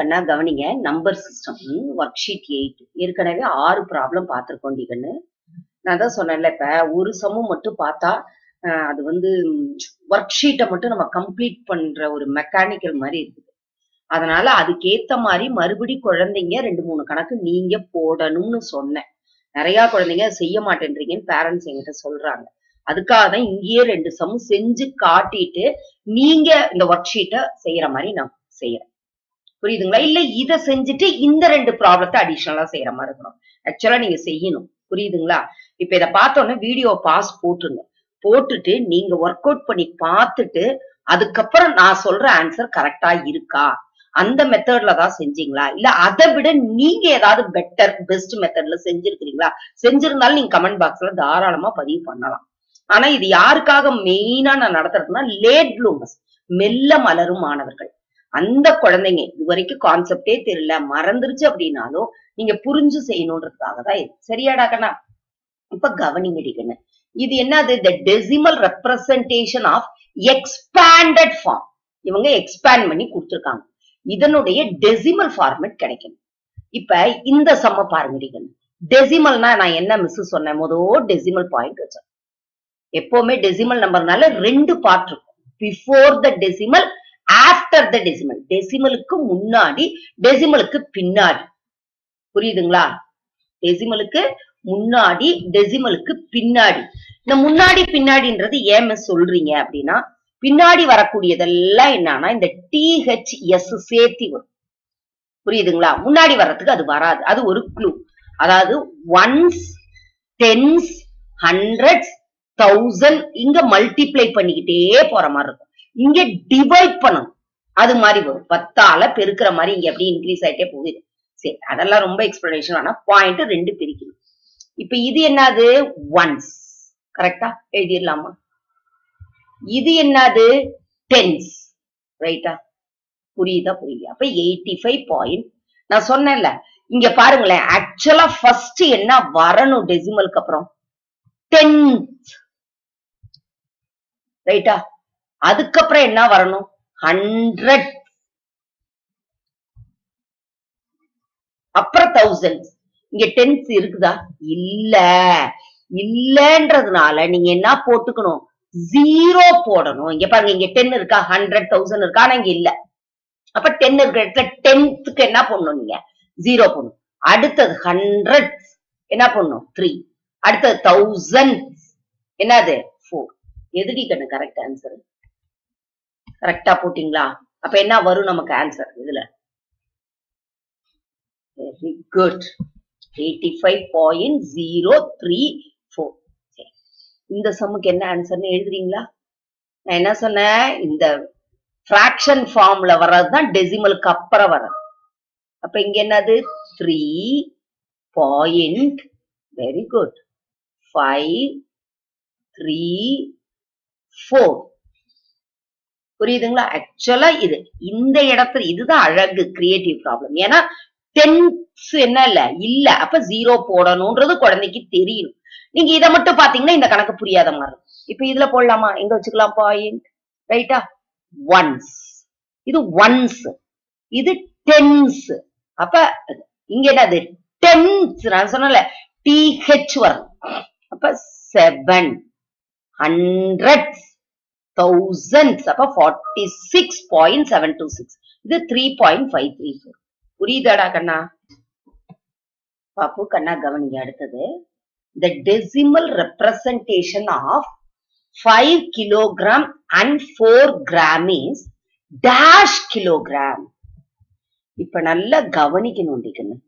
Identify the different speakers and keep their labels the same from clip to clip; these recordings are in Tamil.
Speaker 1: கண்ணா கவனிங்க number system worksheet eight ஏற்கனவே ஆறு ப்ராப்ளம் பார்த்துருக்கோம் கண்ணு நான் தான் சொன்னேன்ல இப்ப ஒரு சமம் மட்டும் பார்த்தா அஹ், அது வந்து ஒர்க் ஷீட்டை மட்டும் நம்ம கம்ப்ளீட் பண்ற ஒரு மெக்கானிக்கல் மாதிரி இருக்குது அதனால அதுக்கேத்த மாதிரி மறுபடி குழந்தைங்க ரெண்டு மூணு கணக்கு நீங்க போடணும்னு சொன்னேன் நிறைய குழந்தைங்க செய்ய மாட்டேன்றீங்கன்னு பேரண்ட்ஸ் என்கிட்ட சொல்றாங்க அதுக்காக தான் இங்கேயே ரெண்டு சம் செஞ்சு காட்டிட்டு நீங்க இந்த ஒர்க் ஷீட்டை செய்யற மாதிரி நான் செய்யறேன் புரியுதுங்களா இல்ல இத செஞ்சுட்டு இந்த ரெண்டு ப்ராப்ளத்தை அடிஷனலா செய்யற மாதிரி இருக்கணும் ஆக்சுவலா நீங்க செய்யணும் புரியுதுங்களா இப்ப இத பார்த்தோன்னே வீடியோ பாஸ் போட்டுருங்க போட்டுட்டு நீங்க ஒர்க் அவுட் பண்ணி பார்த்துட்டு அதுக்கப்புறம் நான் சொல்ற ஆன்சர் கரெக்டா இருக்கா அந்த மெத்தட்ல தான் செஞ்சீங்களா இல்ல அதை விட நீங்க ஏதாவது பெட்டர் பெஸ்ட் மெத்தட்ல செஞ்சிருக்கிறீங்களா செஞ்சிருந்தாலும் நீங்க கமெண்ட் பாக்ஸ்ல தாராளமா பதிவு பண்ணலாம் ஆனா இது யாருக்காக மெயினா நான் நடத்துறதுன்னா லேட் ப்ளூமர்ஸ் மெல்ல மலரும் மாணவர்கள் அந்த குழந்தைங்க இது வரைக்கும் கான்செப்டே தெரியல மறந்துருச்சு அப்படின்னாலும் நீங்க புரிஞ்சு செய்யணுன்றதுக்காக தான் இது சரியாடா கண்ணா இப்ப கவனிங்கடி கண்ணு இது என்னது the decimal representation of expanded form இவங்க எக்ஸ்பேண்ட் பண்ணி கொடுத்துருக்காங்க இதனுடைய டெசிமல் ஃபார்மேட் கிடைக்கும் இப்ப இந்த சம்ம பாருங்கடி கண்ணு டெசிமல்னா நான் என்ன மிஸ் சொன்னேன் மொதோ டெசிமல் பாயிண்ட் வச்சேன் எப்பவுமே டெசிமல் நம்பர்னால ரெண்டு பார்ட் இருக்கும் before the decimal after the decimal டெசிமலுக்கு முன்னாடி டெசிமலுக்கு பின்னாடி புரியுதுங்களா டெசிமலுக்கு முன்னாடி டெசிமலுக்கு பின்னாடி இந்த முன்னாடி பின்னாடின்றது ஏன் மிஸ் சொல்றீங்க அப்படின்னா பின்னாடி வரக்கூடியதெல்லாம் என்னன்னா இந்த டிஹெச் எஸ் சேர்த்தி வரும் புரியுதுங்களா முன்னாடி வர்றதுக்கு அது வராது அது ஒரு க்ளூ அதாவது ஒன்ஸ் டென்ஸ் ஹண்ட்ரட்ஸ் தௌசண்ட் இங்க மல்டிப்ளை பண்ணிக்கிட்டே போற மாதிரி இருக்கும் இங்க டிவைட் பண்ணணும் அது மாதிரி வரும் பத்தால பெருக்கிற மாதிரி இங்க எப்படி இன்க்ரீஸ் ஆயிட்டே போகுது சரி அதெல்லாம் ரொம்ப எக்ஸ்பிளனேஷன் ஆனா பாயிண்ட் ரெண்டு பிரிக்கணும் இப்ப இது என்னது ஒன்ஸ் கரெக்டா எழுதிடலாமா இது என்னது டென்ஸ் ரைட்டா புரியுதா புரியுது அப்ப எயிட்டி ஃபைவ் பாயிண்ட் நான் சொன்னேன்ல இங்க பாருங்களேன் ஆக்சுவலா ஃபர்ஸ்ட் என்ன வரணும் டெசிமலுக்கு அப்புறம் டென்த் ரைட்டா அதுக்கப்புறம் என்ன வரணும் ஹண்ட்ரட் அப்புறம் தௌசண்ட் இங்க டென்த் இருக்குதா இல்ல இல்லன்றதுனால நீங்க என்ன போட்டுக்கணும் ஜீரோ போடணும் இங்க பாருங்க இங்க டென் இருக்கா ஹண்ட்ரட் தௌசண்ட் இருக்கா ஆனா இங்க இல்ல அப்ப டென் இருக்கிற இடத்துல டென்த்துக்கு என்ன பண்ணணும் நீங்க ஜீரோ போடணும் அடுத்தது ஹண்ட்ரட் என்ன பண்ணணும் த்ரீ அடுத்தது தௌசண்ட் என்னது ஃபோர் எதுடி கண்ணு கரெக்ட் ஆன்சர் கரெக்டா போட்டீங்களா அப்ப என்ன வரும் நமக்கு ஆன்சர் இதுல very good eighty five point zero three four இந்த சம்முக்கு என்ன ஆன்சர்னு எழுதுறீங்களா நான் என்ன சொன்னேன் இந்த ஃபிராக்ஷன் ஃபார்ம்ல வர்றதுதான் டெசிமலுக்கு அப்புறம் வர்றது அப்ப இங்க என்னது three point very good five three four புரியுதுங்களா ஆக்சுவலா இது இந்த இடத்துல இதுதான் அழகு கிரியேட்டிவ் ப்ராப்ளம் ஏன்னா டென்ஸ் என்ன இல்ல இல்ல அப்ப ஜீரோ போடணும்ன்றது குழந்தைக்கு தெரியணும் நீங்க இதை மட்டும் பாத்தீங்கன்னா இந்த கணக்கு புரியாத மாதிரி இருக்கும். இப்ப இதுல போடலாமா எங்க வச்சுக்கலாம் பாயிண்ட் ரைட்டா ஒன்ஸ் இது ஒன்ஸ் இது டென்ஸ் அப்ப இங்க என்னது டென்ஸ் நான் சொன்னல டிஹெச் வரும் அப்ப செவன் ஹண்ட்ரட் தௌசண்ட்ஸ் அப்ப forty six point seven two six இது three point five three four புரியுதாடா கண்ணா பாப்பு கண்ணா கவனிங்க அடுத்தது the decimal representation of 5 kilogram and 4 gram is dash kilogram இப்ப நல்லா கவனிக்கணும் டிக்கணும்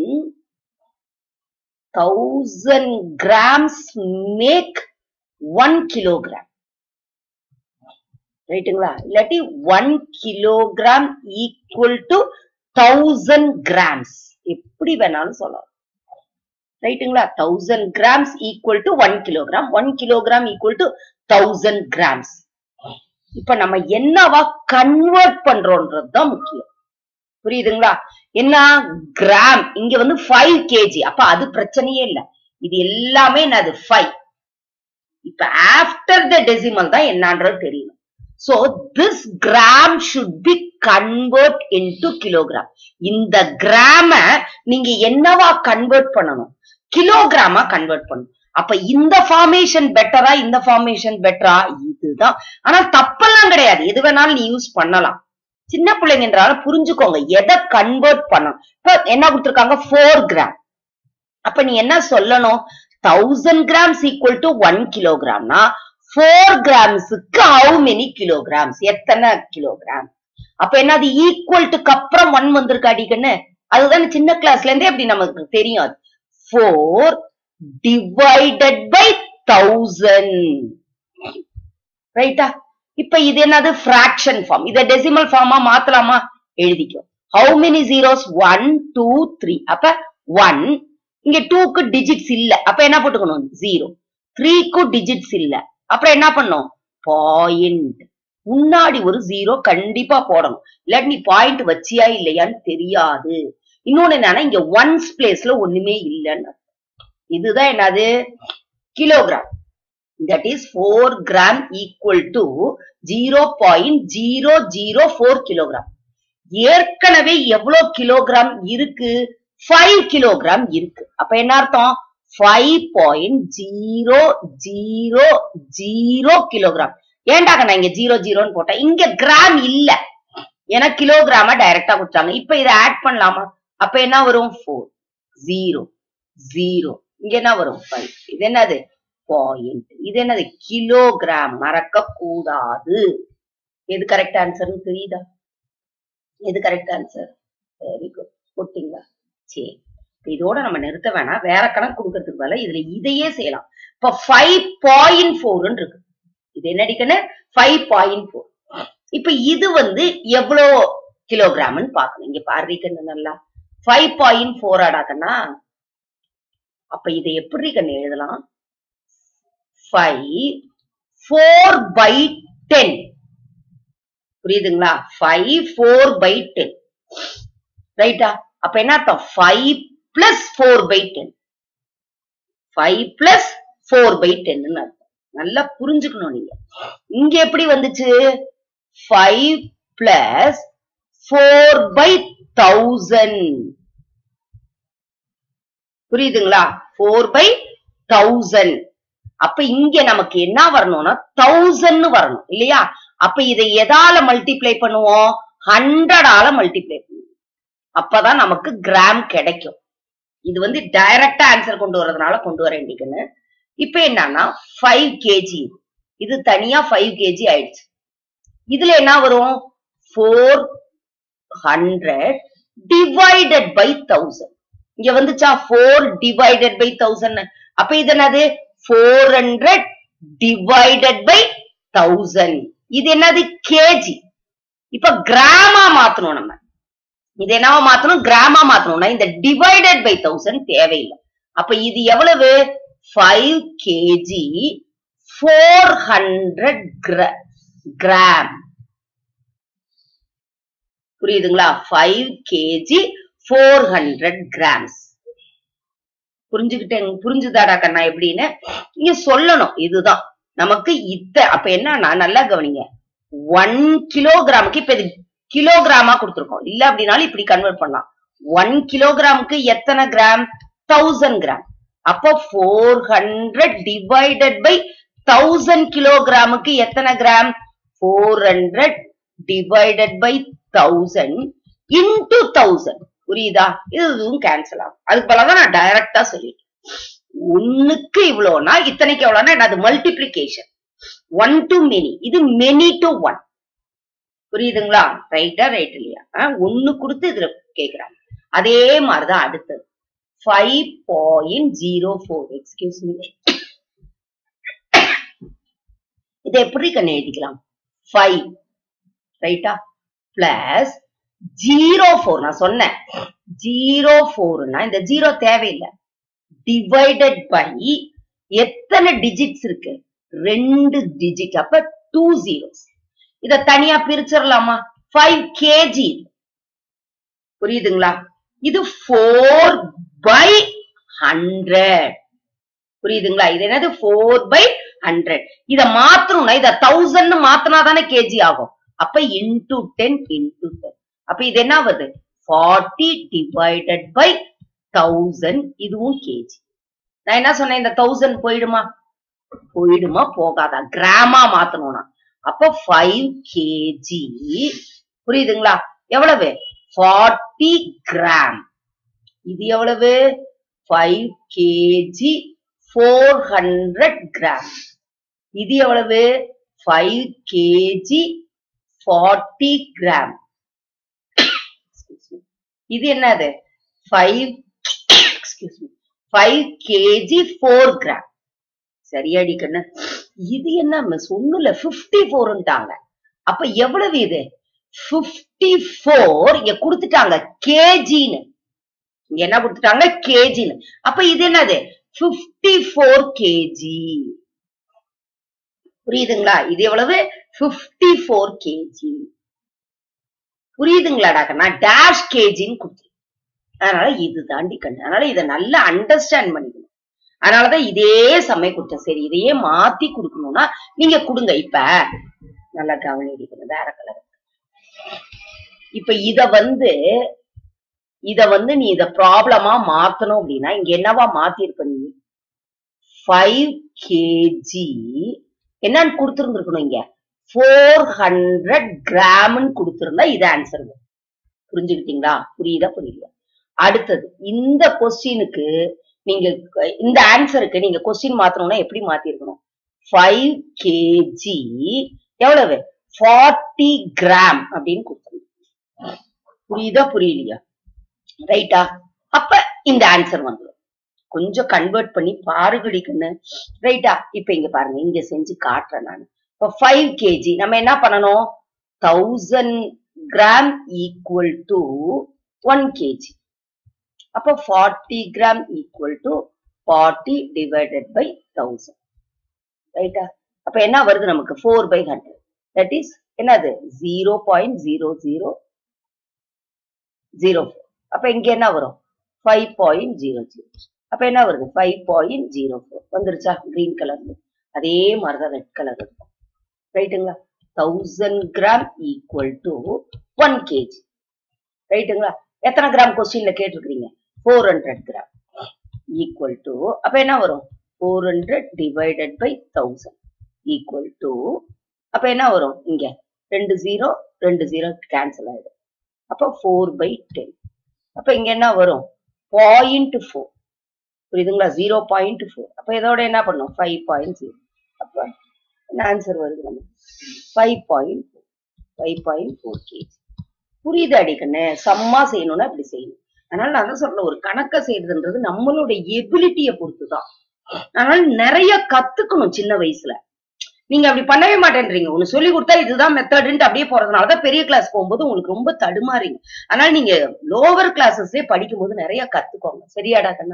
Speaker 1: thousand grams make one kilogram ரைட்டுங்களா இல்லாட்டி one kilogram equal to thousand grams எப்படி வேணாலும் சொல்லலாம் ரைட்டுங்களா thousand grams equal to one kilogram one kilogram equal to thousand grams இப்ப நம்ம என்னவா கன்வெர்ட் பண்றோம்ன்றது தான் முக்கியம் புரியுதுங்களா என்ன கிராம் இங்க வந்து ஃபைவ் கேஜி அப்ப அது பிரச்சனையே இல்ல இது எல்லாமே என்னது ஃபைவ் இப்ப ஆஃப்டர் த டெசிமல் தான் என்னன்றது தெரியணும் so this gram should be convert into kilogram இந்த கிராம நீங்க என்னவா கன்வெர்ட் பண்ணணும் கிலோகிராமா கன்வெர்ட் பண்ணணும் அப்ப இந்த ஃபார்மேஷன் பெட்டரா இந்த ஃபார்மேஷன் பெட்டரா இதுதான் ஆனா தப்பெல்லாம் கிடையாது எது வேணாலும் நீ யூஸ் பண்ணலாம் சின்ன பிள்ளைங்கன்றால புரிஞ்சுக்கோங்க எதை கன்வெர்ட் பண்ணணும் இப்ப என்ன கொடுத்திருக்காங்க ஃபோர் கிராம் அப்ப நீ என்ன சொல்லணும் thousand grams equal to one கிலோகிராம்னா ஃபோர் கிராம்ஸுக்கு ஹவு மெனி கிலோகிராம்ஸ் எத்தனை கிலோகிராம் அப்ப என்ன அது ஈக்குவல் டுக்கு அப்புறம் ஒன் வந்திருக்கு அடிக்கன்னு அதுதானே சின்ன கிளாஸ்ல இருந்தே அப்படி நமக்கு தெரியும் அது ஃபோர் டிவைடட் பை தௌசண்ட் ரைட்டா இப்ப இது என்னது ஃபிராக்ஷன் ஃபார்ம் இத டெசிமல் ஃபார்மா மாத்தலாமா எழுதிக்கோ how many zeros one two three அப்ப ஒன் இங்க டூக்கு டிஜிட்ஸ் இல்ல அப்ப என்ன போட்டுக்கணும் ஜீரோ த்ரீக்கு டிஜிட்ஸ் இல்ல அப்புறம் என்ன பண்ணும் பாயிண்ட் முன்னாடி ஒரு ஜீரோ கண்டிப்பா போடணும் இல்லாட்டி நீ பாயிண்ட் வச்சியா இல்லையான்னு தெரியாது இன்னொன்னு என்னன்னா இங்க ஒன்ஸ் பிளேஸ்ல ஒண்ணுமே இல்லைன்னு இதுதான் என்னது kilogram that is four gram equal to zero point zero zero four kilogram ஏற்கனவே எவ்வளவு கிலோகிராம் இருக்கு ஃபைவ் கிலோகிராம் இருக்கு அப்ப என்ன அர்த்தம் five point zero zero zero kilogram ஏன்டாக நான் இங்க ஜீரோ ஜீரோன்னு போட்டேன் இங்க கிராம் இல்ல ஏன்னா கிலோகிராம டைரக்டா கொடுத்தாங்க இப்ப இதை ஆட் பண்ணலாமா அப்ப என்ன வரும் ஃபோர் ஜீரோ ஜீரோ இங்க என்ன வரும் ஃபைவ் இது என்னது பாயிண்ட் இது என்னது கிலோகிராம் மறக்க கூடாது எது கரெக்ட் ஆன்சர்னு தெரியுதா எது கரெக்ட் ஆன்சர் வெரி குட் போட்டீங்களா சரி இப்ப இதோட நம்ம நிறுத்த வேணாம் வேற கணக்கு கொடுக்கறதுக்கு பதிலா இதுல இதையே செய்யலாம் இப்ப ஃபைவ் பாயிண்ட் ஃபோர்னு இருக்கு இது என்ன அடிக்கணும் ஃபைவ் பாயிண்ட் ஃபோர் இப்ப இது வந்து எவ்வளவு கிலோகிராம்னு பாக்கணும் இங்க பாருக்கண்ணு நல்லா ஃபைவ் பாயிண்ட் ஃபோர் ஆடாக்கண்ணா அப்ப இதை எப்படி கண்ணு எழுதலாம் ஃபைவ் ஃபோர் பை டென் புரியுதுங்களா ஃபைவ் ஃபோர் பை டென் ரைட்டா அப்ப என்ன அர்த்தம் five plus four by ten five plus four by ten அர்த்தம் நல்லா புரிஞ்சுக்கணும் நீங்க இங்க எப்படி வந்துச்சு five plus four by thousand புரியுதுங்களா ஃபோர் பை தௌசண்ட் அப்ப இங்க நமக்கு என்ன வரணும்னா தௌசண்ட் வரணும் இல்லையா அப்ப இதை எதால மல்டிப்ளை பண்ணுவோம் ஹண்ட்ரடால மல்டிப்ளை பண்ணுவோம் அப்பதான் நமக்கு கிராம் கிடைக்கும் இது வந்து டைரக்டா ஆன்சர் கொண்டு வரதுனால கொண்டு வர வேண்டியதுன்னு இப்ப என்னன்னா ஃபைவ் கேஜி இது தனியா ஃபைவ் கேஜி ஆயிடுச்சு இதுல என்ன வரும் four hundred divided by thousand இங்க வந்துச்சா ஃபோர் டிவைடட் பை தௌசண்ட் அப்ப இது என்னது four hundred divided by thousand இது என்னது கேஜி இப்ப கிராமா மாத்தணும் நம்ம இது என்னவா மாத்தணும் கிராமா மாத்தணும்னா இந்த டிவைடட் பை தௌசண்ட் தேவையில்லை அப்ப இது எவ்வளவு five KG four hundred gram புரியுதுங்களா five KG four hundred grams புரிஞ்சுக்கிட்டேன் புரிஞ்சுதாடா கண்ணா எப்படின்னு நீங்க சொல்லணும் இதுதான் நமக்கு இத்த அப்ப என்னன்னா நல்லா கவனிங்க ஒன் கிலோகிராமுக்கு இப்ப இது கிலோகிராமா கொடுத்துருக்கோம் இல்ல அப்படின்னாலும் இப்படி கன்வெர்ட் பண்ணலாம் ஒன் கிலோகிராமுக்கு எத்தனை கிராம் தௌசண்ட் கிராம் அப்போ four hundred divided by thousand கிலோகிராமுக்கு எத்தனை gram four hundred divided by thousand into thousand புரியுதா இது இதுவும் கேன்சல் ஆகும் அதுக்கு பதிலாக நான் டைரக்டா சொல்லிட்டேன் ஒண்ணுக்கு இவ்வளவுனா இத்தனைக்கு எவ்வளவுனா அது மல்டிப்ளிகேஷன் ஒன் டு மெனி இது மெனி டு ஒன் புரியுதுங்களா ரைட்டா ரைட் இல்லையா அஹ், ஒண்ணு கொடுத்து இதுல கேக்குறாங்க அதே மாதிரிதான் அடுத்தது five point zero four excuse me இதை எப்படி கண்ணு எழுதிக்கலாம் ஃபைவ் ரைட்டா பிளஸ் ஜீரோ ஃபோர் நான் சொன்னேன் ஜீரோ ஃபோர்னா இந்த ஜீரோ தேவையில்லை டிவைடட் பை எத்தனை டிஜிட்ஸ் இருக்கு ரெண்டு டிஜிட் அப்ப டூ ஜீரோஸ் இத தனியா பிரிச்சிடலாமா ஃபைவ் கேஜி புரியுதுங்களா இது ஃபோர் பை ஹண்ட்ரட் புரியுதுங்களா இது என்னது ஃபோர் பை ஹண்ட்ரட் இத மாத்தணும்னா இத தௌசண்ட் மாத்தினா தானே கேஜி ஆகும் அப்ப இன்டூ டென் இன்டூ டென் அப்ப இது என்ன ஆகுது ஃபார்ட்டி டிவைடட் பை தௌசண்ட் இதுவும் கேஜி நான் என்ன சொன்னேன் இந்த தௌசண்ட் போயிடுமா போயிடுமா போகாதா கிராமா மாத்தணும்னா அப்ப ஃபைவ் கேஜி புரியுதுங்களா எவ்வளவு ஃபார்ட்டி கிராம் இது எவ்வளவு five KG four hundred gram இது எவ்வளவு ஃபைவ் கேஜி ஃபார்ட்டி கிராம் இது என்னது five excuse me five KG four gram சரியாடி கண்ணு இது என்ன மிஸ் ஒண்ணும் இல்ல பிப்டி ஃபோர்ன்ட்டாங்க அப்ப எவ்வளவு இது பிப்டி ஃபோர் இங்க கொடுத்துட்டாங்க கேஜின்னு இங்க என்ன கொடுத்துட்டாங்க கேஜின்னு அப்ப இது என்னது பிப்டி ஃபோர் கேஜி புரியுதுங்களா இது எவ்வளவு பிப்டி ஃபோர் கேஜி புரியுதுங்களாடா கண்ணா டேஷ் கேஜின்னு கொடுத்து அதனால இது தாண்டி கண்ணு அதனால இதை நல்லா அண்டர்ஸ்டாண்ட் பண்ணிக்கணும் அதனாலதான் இதே சமயம் கொடுத்தேன் சரி இதையே மாத்தி கொடுக்கணும்னா நீங்க கொடுங்க இப்ப நல்லா கவனிக்கணும் வேற கலர் இப்ப இத வந்து இத வந்து நீ இத ப்ராப்ளமா மாத்தணும் அப்படின்னா இங்க என்னவா மாத்திருப்ப நீ ஃபைவ் கேஜி என்னன்னு கொடுத்துருந்துருக்கணும் இங்க ஃபோர் ஹண்ட்ரட் கிராம்னு கொடுத்திருந்தா இது ஆன்சர் புரிஞ்சுக்கிட்டீங்களா புரியுதா புரியல அடுத்தது இந்த கொஸ்டினுக்கு நீங்க இந்த ஆன்சருக்கு நீங்க கொஸ்டின் மாத்தணும்னா எப்படி மாத்திருக்கணும் ஃபைவ் கேஜி எவ்வளவு ஃபார்ட்டி கிராம் அப்படின்னு கொடுத்துருங்க புரியுதா புரியலையா ரைட்டா அப்ப இந்த ஆன்சர் வந்துடும் கொஞ்சம் கன்வெர்ட் பண்ணி பாருகடிக்குன்னு ரைட்டா இப்ப இங்க பாருங்க இங்க செஞ்சு காட்டுறேன் நான் இப்ப ஃபைவ் கேஜி நம்ம என்ன பண்ணணும் thousand gram equal to one KG அப்ப forty gram equal to forty divided by thousand ரைட்டா அப்ப என்ன வருது நமக்கு four by hundred that is என்னது zero point zero zero zero four அப்ப இங்க என்ன வரும் ஃபைவ் பாயிண்ட் ஜீரோ ஜீரோ அப்ப என்ன வருது ஃபைவ் பாயிண்ட் ஜீரோ ஃபோர் வந்துருச்சா கிரீன் கலர்ல அதே மாதிரிதான் ரெட் கலர் இருக்கும் ரைட்டுங்களா thousand gram equal to one KG ரைட்டுங்களா எத்தனை கிராம் கொஸ்டின்ல கேட்டிருக்கிறீங்க four hundred gram equal to அப்ப என்ன வரும் four hundred divided by thousand equal to அப்ப என்ன வரும் இங்க ரெண்டு ஜீரோ ரெண்டு ஜீரோ கேன்சல் ஆயிடும் அப்ப ஃபோர் பை டென் அப்ப இங்க என்ன வரும் பாயிண்ட் ஃபோர் புரியுதுங்களா ஜீரோ பாயிண்ட் ஃபோர் அப்ப இதோட என்ன பண்ணும் ஃபைவ் பாயிண்ட் ஜீரோ அப்ப என்ன ஆன்சர் வருது நமக்கு five point four five point four KG புரியுது அடிக்கண்ணு சம்மா செய்யணும்னா இப்படி செய்யணும் அதனால நான் தான் சொல்றேன் ஒரு கணக்க செய்யறதுன்றது நம்மளோட எபிலிட்டியை பொறுத்துதான் அதனால நிறைய கத்துக்கணும் சின்ன வயசுல நீங்க அப்படி பண்ணவே மாட்டேன்றீங்க ஒண்ணு சொல்லி கொடுத்தா இதுதான் மெத்தடுன்ட்டு அப்படியே போறதுனாலதான் பெரிய கிளாஸ் போகும்போது உங்களுக்கு ரொம்ப தடுமாறீங்க அதனால நீங்க லோவர் கிளாஸஸ்லயே படிக்கும்போது நிறைய கத்துக்கோங்க சரியாடா கண்ணா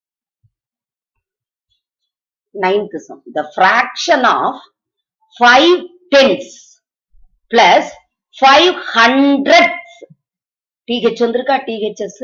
Speaker 1: ninth sum. The fraction of 5 tenths plus 5 hundredths. TH வந்திருக்கா THS?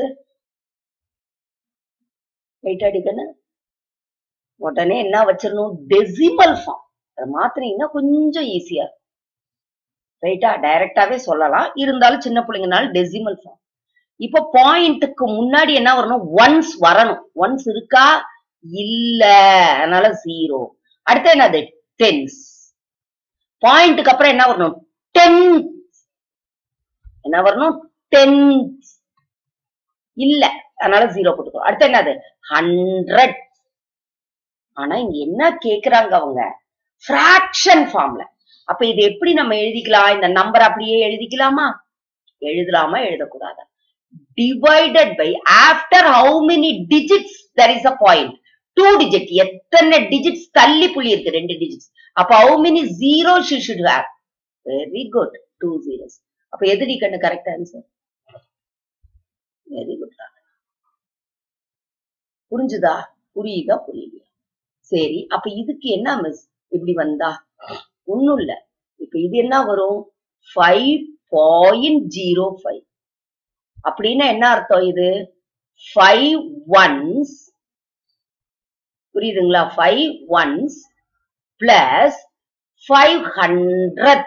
Speaker 1: ரைட் அடிக்கணும் உடனே என்ன வச்சிடணும் டெசிமல் ஃபார்ம் அதை மாத்தினீங்கன்னா கொஞ்சம் ஈஸியா ரைட்டா டைரக்டாவே சொல்லலாம் இருந்தாலும் சின்ன பிள்ளைங்கனால டெசிமல் ஃபார்ம் இப்போ பாயிண்ட்டுக்கு முன்னாடி என்ன வரணும் ஒன்ஸ் வரணும் ஒன்ஸ் இருக்கா இல்ல அதனால ஜீரோ அடுத்து என்னது டென்ஸ் பாயிண்ட்டுக்கு அப்புறம் என்ன வரணும் டென் என்ன வரணும் டென்ஸ் இல்ல அதனால ஜீரோ போட்டுக்கோ அடுத்து என்னது ஹண்ட்ரட் ஆனா இங்க என்ன கேக்குறாங்க அவங்க ஃபிராக்ஷன் ஃபார்ம்ல அப்ப இது எப்படி நம்ம எழுதிக்கலாம் இந்த நம்பர் அப்படியே எழுதிக்கலாமா எழுதலாமா எழுதக்கூடாதா divided by after how many digits there is a point two digit எத்தனை டிஜிட்ஸ் தள்ளி புள்ளி இருக்கு ரெண்டு டிஜிட்ஸ் அப்ப how many zero she should have very good two zeros அப்ப எதிரி கண்ணு கரெக்ட் ஆன்சர் வெரி குட் புரிஞ்சுதா புரியுதா புரியுதா சரி அப்ப இதுக்கு என்ன மிஸ் இப்படி வந்தா ஒண்ணும் இல்ல இப்ப இது என்ன வரும் ஃபைவ் பாயிண்ட் ஜீரோ ஃபைவ் அப்படின்னா என்ன அர்த்தம் இது ஃபைவ் ஒன்ஸ் புரியுதுங்களா five ones plus five hundred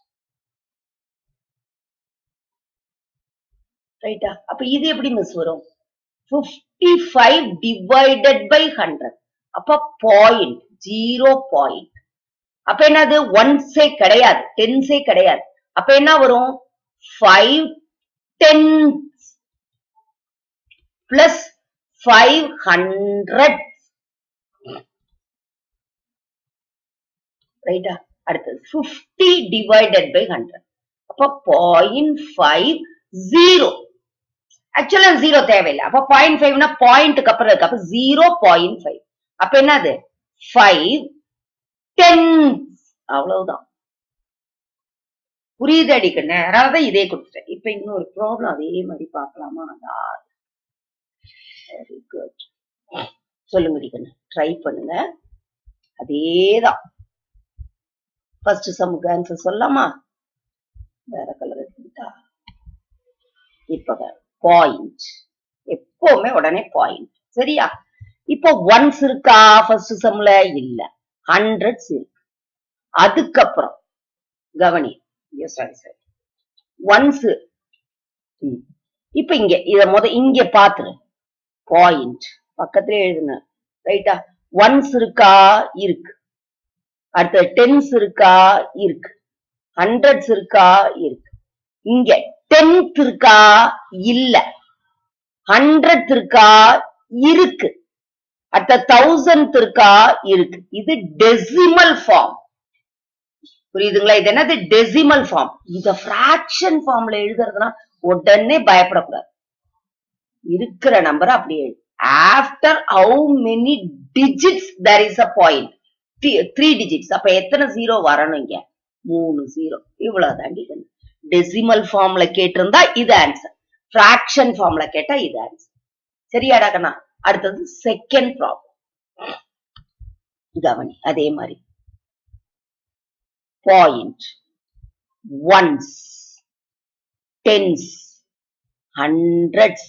Speaker 1: ரைட்டா அப்ப இது எப்படி மிஸ் வரும் fifty five divided by hundred அப்ப பாயிண்ட் ஜீரோ பாயிண்ட் அப்ப என்னது ஒன்ஸே கிடையாது டென்ஸே கிடையாது அப்ப என்ன வரும் five ten plus five hundred ரைட்டா அடுத்தது பிப்டி டிவைடட் பை ஹண்ட்ரட் அப்ப பாயிண்ட் ஃபைவ் ஜீரோ ஆக்சுவலா ஜீரோ தேவையில்லை அப்ப பாயிண்ட் ஃபைவ்னா பாயிண்ட்டுக்கு அப்புறம் இருக்கு அப்ப ஜீரோ பாயிண்ட் ஃபைவ் அப்ப என்னது ஃபைவ் டென் அவ்வளவுதான் புரியுது அடிக்கண்ணே அதனாலதான் இதே கொடுத்துட்டேன் இப்ப இன்னொரு ப்ராப்ளம் அதே மாதிரி பார்க்கலாமா வெரி குட் சொல்லுங்க அடிக்கண்ணு ட்ரை பண்ணுங்க அதேதான் ஃபர்ஸ்ட் சம்முக்கு ஆன்சர் சொல்லலாமா வேற கலர் எடுத்துக்கிட்டா இப்ப பாயிண்ட் எப்பவுமே உடனே பாயிண்ட் சரியா இப்ப ஒன்ஸ் இருக்கா ஃபர்ஸ்ட் சம்ல இல்ல ஹண்ட்ரட்ஸ் இருக்கு அதுக்கப்புறம் கவனி சாரி சாரி ஒன்ஸ் இப்ப இங்க இத முத இங்க பாத்துரு பாயிண்ட் பக்கத்துல எழுதுன ரைட்டா ஒன்ஸ் இருக்கா இருக்கு அடுத்த டென்ஸ் இருக்கா இருக்கு ஹண்ட்ரட்ஸ் இருக்கா இருக்கு இங்க டென்த் இருக்கா இல்ல ஹண்ட்ரட் இருக்கா இருக்கு அடுத்த தௌசண்ட் இருக்கா இருக்கு இது டெசிமல் ஃபார்ம் புரியுதுங்களா இது என்னது டெசிமல் ஃபார்ம் இத பிராக்ஷன் ஃபார்ம்ல எழுதுறதுனா உடனே பயப்படக்கூடாது இருக்கிற நம்பர் அப்படியே எழுது after how many digits there is a point three digits அப்ப எத்தனை ஜீரோ வரணும் இங்க மூணு ஜீரோ இவ்வளவு தாண்டி டெசிமல் ஃபார்ம்ல கேட்டிருந்தா இது ஆன்சர் பிராக்ஷன் ஃபார்ம்ல கேட்டா இது ஆன்சர் சரியாடா கண்ணா அடுத்தது செகண்ட் ப்ராப்ளம் கவனி அதே மாதிரி point ones tens hundreds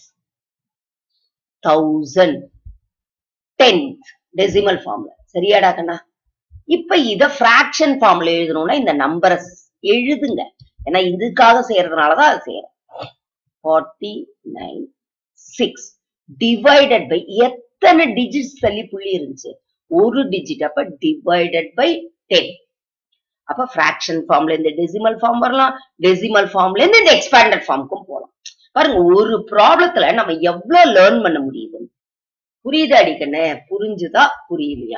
Speaker 1: thousand tenth decimal ஃபார்ம்ல சரியாடா கண்ணா இப்ப இத பிராக்ஷன் ஃபார்ம்ல எழுதணும்னா இந்த நம்பரை எழுதுங்க ஏன்னா இதுக்காக செய்யறதுனாலதான் அது செய்யறோம் forty nine six divided by எத்தனை டிஜிட்ஸ் தள்ளி புள்ளி இருந்துச்சு ஒரு டிஜிட் அப்ப டிவைடட் பை டென் அப்ப பிராக்ஷன் ஃபார்ம்ல இருந்து டெசிமல் ஃபார்ம் வரலாம் டெசிமல் ஃபார்ம்ல இருந்து இந்த எக்ஸ்பேண்டட் ஃபார்முக்கும் போகலாம் பாருங்க ஒரு ப்ராப்ளத்துல நம்ம எவ்வளவு லேர்ன் பண்ண முடியுது புரியுது அடிக்கண்ணே புரிஞ்சுதா புரியலையா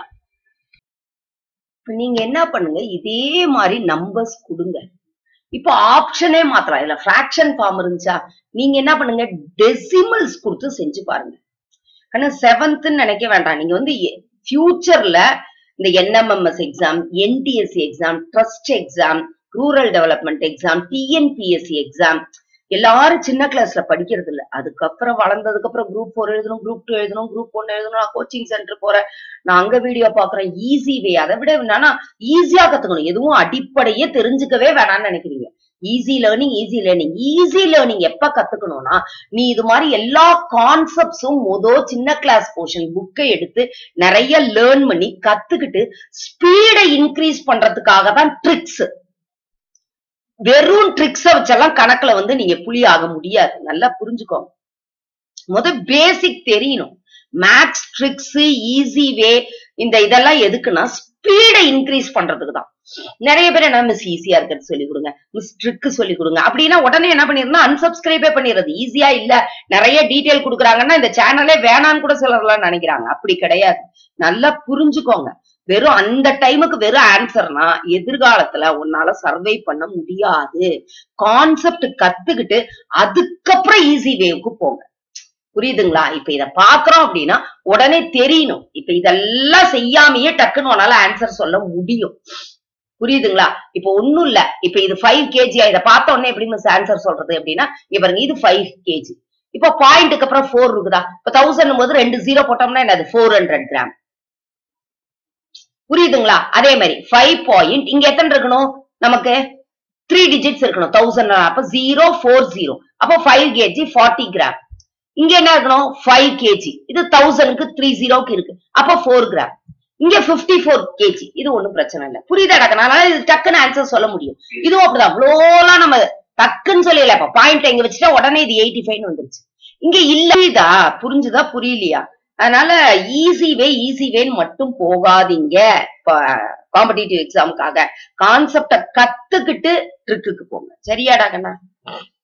Speaker 1: நீங்க என்ன பண்ணுங்க இதே மாதிரி நம்பர்ஸ் கொடுங்க இப்போ ஆப்ஷனே மாத்தலாம் இல்ல பிராக்ஷன் ஃபார்ம் இருந்துச்சா நீங்க என்ன பண்ணுங்க டெசிமல்ஸ் கொடுத்து செஞ்சு பாருங்க ஆனா செவன்த்ன்னு நினைக்க வேண்டாம் நீங்க வந்து ஃபியூச்சர்ல இந்த NMMS exam NTSC exam trust exam rural development exam TNPSC exam எல்லாரும் சின்ன கிளாஸ்ல படிக்கிறது இல்ல அதுக்கப்புறம் வளர்ந்ததுக்கு அப்புறம் குரூப் ஃபோர் எழுதணும் குரூப் டூ எழுதணும் குரூப் ஒன் எழுதணும் நான் கோச்சிங் சென்டர் போறேன் நான் அங்க வீடியோ பாக்குறேன் ஈஸி வே அதை விட என்னன்னா ஈஸியா கத்துக்கணும் எதுவும் அடிப்படையே தெரிஞ்சுக்கவே வேணாம்னு நினைக்கிறீங்க easy learning easy learning easy learning எப்ப கத்துக்கணும்னா நீ இது மாதிரி எல்லா கான்செப்ட்ஸும் மொத சின்ன கிளாஸ் போர்ஷன் புக்கை எடுத்து நிறைய லேர்ன் பண்ணி கத்துக்கிட்டு ஸ்பீடை இன்க்ரீஸ் பண்றதுக்காக தான் ட்ரிக்ஸ் வெறும் ட்ரிக்ஸ வச்செல்லாம் கணக்குல வந்து நீங்க புலி ஆக முடியாது நல்லா புரிஞ்சுக்கோங்க முத பேசிக் தெரியணும் மேக்ஸ் ட்ரிக்ஸ் ஈஸி வே இந்த இதெல்லாம் எதுக்குன்னா ஸ்பீடை இன்க்ரீஸ் பண்றதுக்கு தான் நிறைய பேர் என்ன மிஸ் ஈஸியா இருக்கிறது சொல்லி கொடுங்க மிஸ் ட்ரிக் சொல்லி கொடுங்க அப்படின்னா உடனே என்ன பண்ணிருந்தா அன்சப்ஸ்கிரைபே பண்ணிடுறது ஈஸியா இல்ல நிறைய டீட்டெயில் கொடுக்குறாங்கன்னா இந்த சேனலே வேணான்னு கூட சிலர்லாம் நினைக்கிறாங்க அப்படி கிடையாது நல்லா புரிஞ்சுக்கோங்க வெறும் அந்த டைமுக்கு வெறும் ஆன்சர்னா எதிர்காலத்துல உன்னால சர்வை பண்ண முடியாது கான்செப்ட் கத்துக்கிட்டு அதுக்கப்புறம் ஈஸி வேவுக்கு போங்க புரியுதுங்களா இப்ப இத பாக்குறோம் அப்படின்னா உடனே தெரியணும் இப்ப இதெல்லாம் செய்யாமையே டக்குன்னு உன்னால ஆன்சர் சொல்ல முடியும் புரியுதுங்களா இப்ப ஒண்ணும் இல்ல இப்ப இது ஃபைவ் கேஜி இதை பார்த்த உடனே எப்படி மிஸ் ஆன்சர் சொல்றது அப்படின்னா இப்ப பாருங்க இது ஃபைவ் கேஜி இப்ப பாயிண்ட்டுக்கு அப்புறம் ஃபோர் இருக்குதா இப்ப தௌசண்ட் போது ரெண்டு ஜீரோ போட்டோம்னா என்னது ஃபோர் ஹண்ட்ரட் கிராம் புரியுதுங்களா அதே மாதிரி ஃபைவ் பாயிண்ட் இங்க எத்தனை இருக்கணும் நமக்கு த்ரீ டிஜிட்ஸ் இருக்கணும் தௌசண்ட் அப்ப ஜீரோ ஃபோர் ஜீரோ அப்போ ஃபைவ் கேஜி ஃபார்ட்டி கிராம் இங்க என்ன இருக்கணும் ஃபைவ் கேஜி இது தௌசண்ட்க்கு த்ரீ ஜீரோக்கு இருக்கு அப்ப ஃபோர் கிராம் இங்க 54 ஃபோர் கேஜி இது ஒண்ணும் பிரச்சனை இல்ல புரியுதாடா அதனால இது டக்குன்னு ஆன்சர் சொல்ல முடியும் இதுவும் அப்படிதான் அவ்வளோலாம் நம்ம டக்குன்னு சொல்லல இப்ப பாயிண்ட் இங்க வச்சுட்டா உடனே இது எயிட்டி ஃபைவ் வந்துருச்சு இங்க இல்லதா புரிஞ்சுதா புரியலையா அதனால ஈஸி வே ஈஸி வேன்னு மட்டும் போகாதீங்க காம்படிட்டிவ் எக்ஸாமுக்காக கான்செப்ட கத்துக்கிட்டு ட்ரிக்குக்கு போங்க சரியாடா கண்ணா